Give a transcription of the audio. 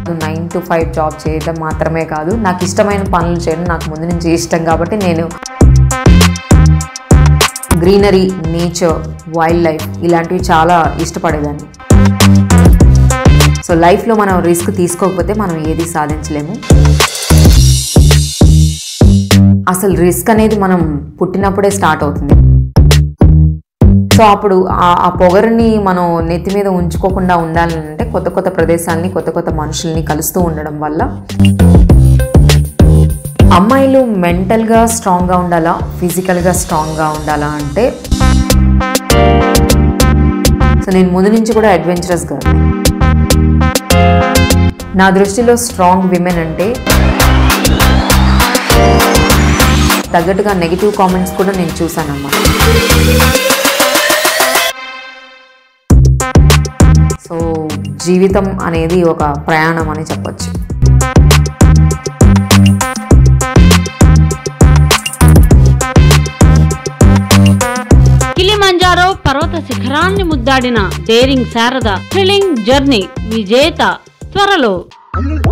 nine to five job చేయడం మాత్రమే కాదు నాకు ఇష్టమైన పనులు చేయడం నాకు ముందు నుంచి ఇష్టం కాబట్టి నేను గ్రీనరీ నేచర్ వైల్డ్ లైఫ్ ఇలాంటివి చాలా ఇష్టపడేదాన్ని సో లైఫ్లో మనం రిస్క్ తీసుకోకపోతే మనం ఏది సాధించలేము అసలు రిస్క్ అనేది మనం పుట్టినప్పుడే స్టార్ట్ అవుతుంది సో అప్పుడు ఆ- ఆ పొగరుని మనం నెత్తి మీద ఉంచుకోకుండా ఉండాలంటే కొత్త కొత్త ప్రదేశాలని కొత్త కొత్త మనుషుల్ని కలుస్తూ ఉండడం వల్ల అమ్మాయిలు మెంటల్గా స్ట్రాంగ్గా ఉండాలా ఫిజికల్గా స్ట్రాంగ్గా ఉండాలా అంటే సో నేను ముందు నుంచి కూడా అడ్వెంచరస్ గర్ల్ నా దృష్టిలో స్ట్రాంగ్ విమెన్ అంటే తగ్గట్టుగా నెగిటివ్ కామెంట్స్ కూడా నేను చూసానమ్మా సో జీవితం అనేది ఒక ప్రయాణం అని చెప్పొచ్చు కిలిమంజారో పర్వత శిఖరాన్ని ముద్దాడిన డేరింగ్ శారద థ్రిల్లింగ్ జర్నీ విజేత త్వరలో